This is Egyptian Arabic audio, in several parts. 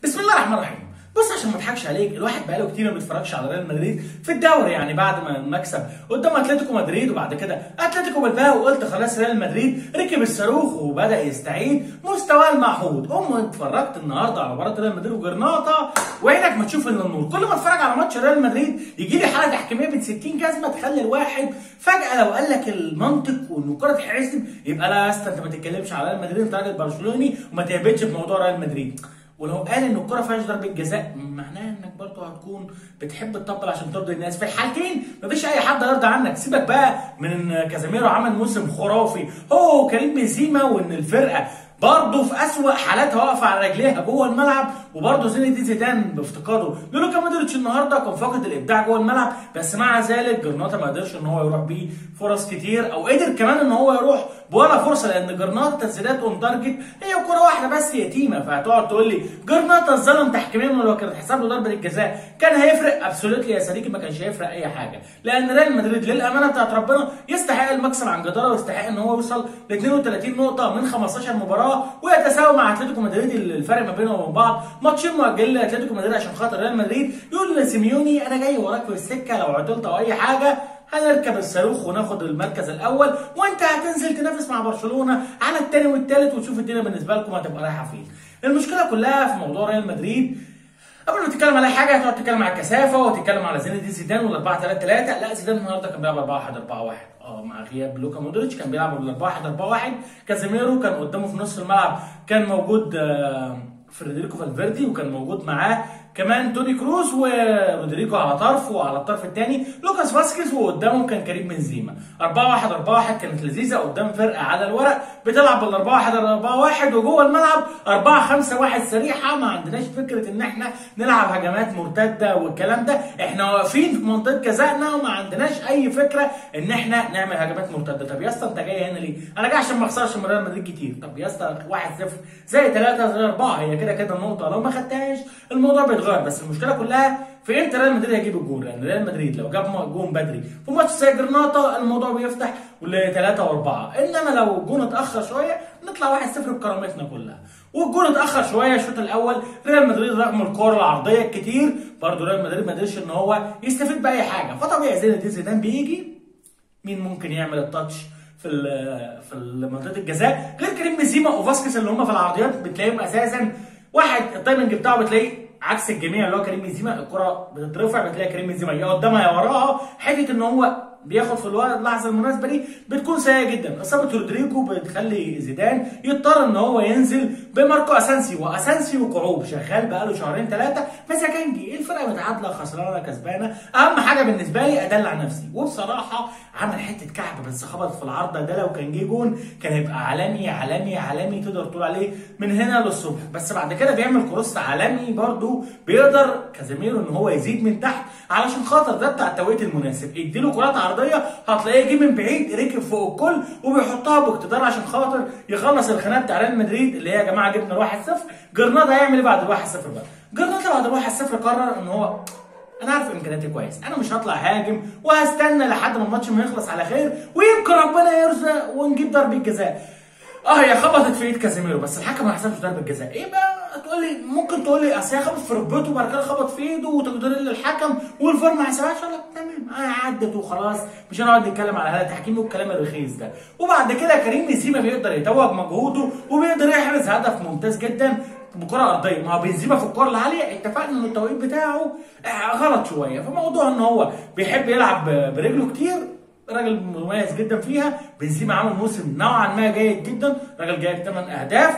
بسم الله الرحمن الرحيم بص عشان ما اضحكش عليك الواحد بقاله كتير ما بيتفرجش على ريال مدريد في الدوري يعني بعد ما المكسب قدام اتلتيكو مدريد وبعد كده اتلتيكو بالباو وقلت خلاص ريال مدريد ركب الصاروخ وبدا يستعيد مستواه المعهود ام اتفرجت النهارده على مباراه ريال مدريد وجرناطه وعينك ما تشوف الا النور كل ما اتفرج على ماتش ريال مدريد يجي لي حاله تحكيميه ب 60 جزمه تخلي الواحد فجاه لو قال لك المنطق وان الكره تتحسب يبقى لا يا اسطى انت ما تتكلمش على ريال مدريد انت راجل برشلوني وما تهبطش في موضوع ريال مدريد ولو قال ان الكره فيهاش ضربه جزاء معناها انك برضه هتكون بتحب تطبل عشان ترضي الناس في الحالتين مفيش اي حد هيرضى عنك سيبك بقى من ان كازاميرو عمل موسم خرافي هو كريم بنزيما وان الفرقه برضه في اسوأ حالاتها واقفه على رجليها جوه الملعب وبرضه زين الدين زيدان بافتقاده لوكا مودريتش النهارده كان فاقد الابداع جوه الملعب بس مع ذلك جرناطه ما قدرش ان هو يروح بيه فرص كتير او قدر كمان ان هو يروح بولا فرصه لان جرناطه تسديدات اون تارجت هي كوره واحده بس يتيمه فهتقعد تقول لي جرناطه اتظلم تحكيميا ولو كانت حسب له ضربه الجزاء كان هيفرق ابسولوتلي يا صديقي ما كانش هيفرق اي حاجه لان ريال مدريد للامانه بتاعت ربنا يستحق المكسب عن جداره ويستحق ان هو يوصل ل 32 نقطه من 15 مباراه ويتساوى مع اتلتيكو مدريد الفرق ما بينهم وبين بعض ماتشين مؤجلين لاتلتيكو مدريد عشان خاطر ريال مدريد يقول لسيميوني انا جاي وراك في السكه لو عطلت او اي حاجه هنركب الصاروخ وناخد المركز الاول وانت هتنزل تنافس مع برشلونه على الثاني والثالث وتشوف الدنيا بالنسبه لكم هتبقى رايحه فين. المشكله كلها في موضوع ريال مدريد قبل ما تتكلم على اي حاجه هتقعد تتكلم على الكثافه وتتكلم على زين الدين زيدان وال 4 3 3 لا زيدان النهارده كان بيلعب 4 1 4 1 اه مع غياب لوكا مودريتش كان بيلعب 4 1 4 1 كازيميرو كان قدامه في نص الملعب كان موجود آه فريدريكو فالفيردي وكان موجود معاه كمان توني كروز ورودريجو على طرف وعلى الطرف الثاني لوكاس فاسكيز وقدامهم كان كريم بنزيما 4 1 4 1 كانت لذيذه قدام فرقه على الورق بتلعب بال 4 1 4 1 وجوه الملعب 4 5 1 سريعه ما عندناش فكره ان احنا نلعب هجمات مرتده والكلام ده احنا واقفين في منطقه جزائنا وما عندناش اي فكره ان احنا نعمل هجمات مرتده طب يا اسطى انت جاي هنا ليه؟ انا جاي عشان ما اخسرش من ريال مدريد كتير طب يا اسطى 1 0 زي 3 زي 4 هي كده كده النقطه لو ما خدتهاش الموضوع بيتغير بس المشكله كلها في امتى ريال مدريد هيجيب الجول لان ريال مدريد لو جاب جون بدري في ماتش زي جرناطه الموضوع بيفتح لثلاثه واربعه انما لو الجون اتاخر شويه نطلع 1-0 بكرامتنا كلها والجون اتاخر شويه الشوط الاول ريال مدريد رغم الكور العرضيه الكتير برضه ريال مدريد ما قدرش ان هو يستفيد باي حاجه فطبيعي زين الدين زيدان بيجي مين ممكن يعمل التاتش في في منطقه الجزاء غير كريم بنزيما وفاسكيز اللي هم في العرضيات بتلاقيهم اساسا واحد التايمنج بتاعه بتلاقيه عكس الجميع اللي هو كريم بنزيما الكره بتترفع بتلاقي كريم بنزيما يا قدامها يا وراها حته ان هو بياخد في الوقت اللحظه المناسبه دي بتكون سيئه جدا اصابه رودريجو بتخلي زيدان يضطر ان هو ينزل بماركو اسانسيو واسانسيو كعوب شغال بقاله شهرين ثلاثه مساكنجي الفرقه متعادله خسرانه كسبانه اهم حاجه بالنسبه لي ادلع نفسي وبصراحه عمل حته كعب بس خبط في العارضه ده لو كان جه جون كان هيبقى عالمي عالمي عالمي تقدر تقول عليه من هنا للصبح بس بعد كده بيعمل كروس عالمي برده بيقدر كازيميرو ان هو يزيد من تحت علشان خاطر ده بتاع التوقيت المناسب اديله كرات عرضيه هتلاقيه جه من بعيد ركب فوق الكل وبيحطها باقتدار عشان خاطر يخلص الخناقه بتاع ريال مدريد اللي هي يا جماعه جبنا ال 1-0 جرناطه هيعمل ايه بعد ال 1-0 بقى؟ جرناطه بعد ال 1-0 قرر ان هو انا عارف امكانياتي كويس انا مش هطلع هاجم وهستنى لحد ما الماتش ما يخلص على خير ويمكن ربنا يرزق ونجيب ضربه جزاء اه هي خبطت في ايد كازيميرو بس الحكم ما حسبش ضربه جزاء ايه بقى تقول لي ممكن تقول لي اصل هي خبط في ركبته وبعد كده خبط في ايده وتقدر للحكم والفار ما حسبهاش لا تمام آه عدت وخلاص مش هنقعد نتكلم على هذا التحكيم والكلام الرخيص ده وبعد كده كريم بنزيما بيقدر يتوج مجهوده وبيقدر يحرز هدف ممتاز جدا بكره ارضيه ما هو بنزيما في الكره العاليه اتفقنا ان التوقيت بتاعه غلط شويه فموضوع ان هو بيحب يلعب برجله كتير راجل مميز جدا فيها بنزيما عمل موسم نوعا ما جيد جدا راجل جايب 8 اهداف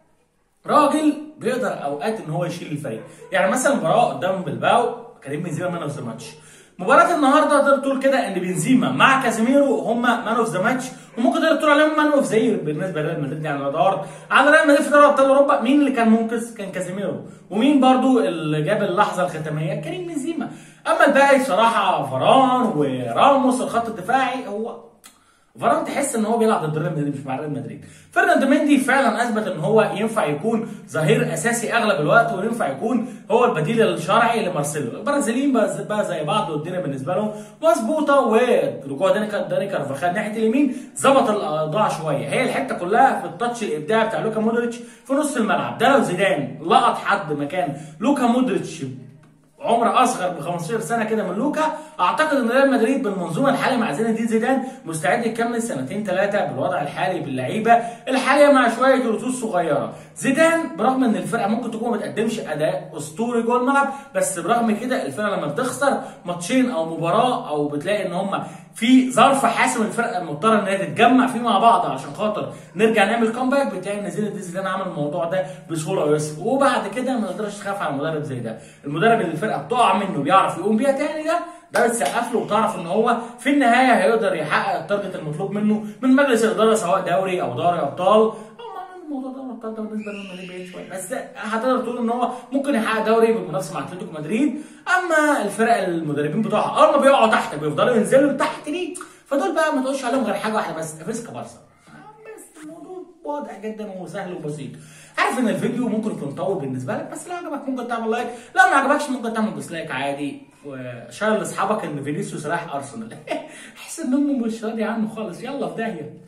راجل بيقدر اوقات ان هو يشيل الفريق يعني مثلا مباراه قدام بلباو كريم بنزيما مان اوف ذا ماتش مباراة النهارده تقدر تقول كده ان بنزيما مع كازيميرو هم مان اوف ذا ماتش وممكن تقدر تقول عليهم مان اوف ذا بالنسبه لريال مدريد يعني لو دورت على ريال مدريد في دوري ابطال اوروبا مين اللي كان منقذ؟ كان كازيميرو ومين برضو اللي جاب اللحظه الختاميه؟ كريم بنزيما اما الباقي بصراحه فران وراموس الخط الدفاعي هو فران تحس ان هو بيلعب ضد ريال مدريد مش مع ريال مدريد فرناند مندي فعلا اثبت ان هو ينفع يكون ظهير اساسي اغلب الوقت وينفع يكون هو البديل الشرعي لمارسيلو البرازيليين بقى بقى زي بعض والدنيا بالنسبه لهم مظبوطه ورجوع داني داني كارفاخال ناحيه اليمين ظبط الاوضاع شويه هي الحته كلها في التاتش الابداعي بتاع لوكا مودريتش في نص الملعب ده لو زيدان لقط حد مكان لوكا مودريتش عمر اصغر ب 15 سنه كده من لوكا اعتقد ان ريال مدريد بالمنظومه الحاليه مع زين الدين زيدان مستعد يكمل سنتين ثلاثه بالوضع الحالي باللعيبه الحاليه مع شويه رصوص صغيره زيدان برغم ان الفرقه ممكن تكون ما بتقدمش اداء اسطوري جوه الملعب بس برغم كده الفرقه لما بتخسر ماتشين او مباراه او بتلاقي ان هم في ظرف حاسم الفرقه مضطره ان هي تتجمع فيه مع بعض عشان خاطر نرجع نعمل كومباك بتلاقي ان زين الدين زيدان عمل الموضوع ده بسهوله ويسر وبعد كده ما تقدرش تخاف على مدرب زي ده المدرب اللي الفرقه بتقع منه بيعرف يقوم بيها تاني ده ده بتسقف له وتعرف ان هو في النهايه هيقدر يحقق التارجت المطلوب منه من مجلس الاداره سواء دوري او دوري ابطال او الموضوع ده الابطال ده بالنسبه لنا مدريد بعيد شويه بس هتقدر تقول ان هو ممكن يحقق دوري بالمنافسه مع اتلتيكو مدريد اما الفرق المدربين بتوعها اول ما بيقعوا تحت بيفضلوا ينزلوا لتحت دي فدول بقى ما تقولش عليهم غير حاجه واحده بس فيسكا بارسا بس الموضوع واضح جدا وسهل وبسيط عارف ان الفيديو ممكن يكون طول بالنسبه لك بس لو عجبك ممكن تعمل لايك لو ما عجبكش ممكن تعمل ديسلايك عادي وشير لاصحابك ان فينيسيوس رايح ارسنال احس ان امه مش راضي عنه خالص يلا في داهيه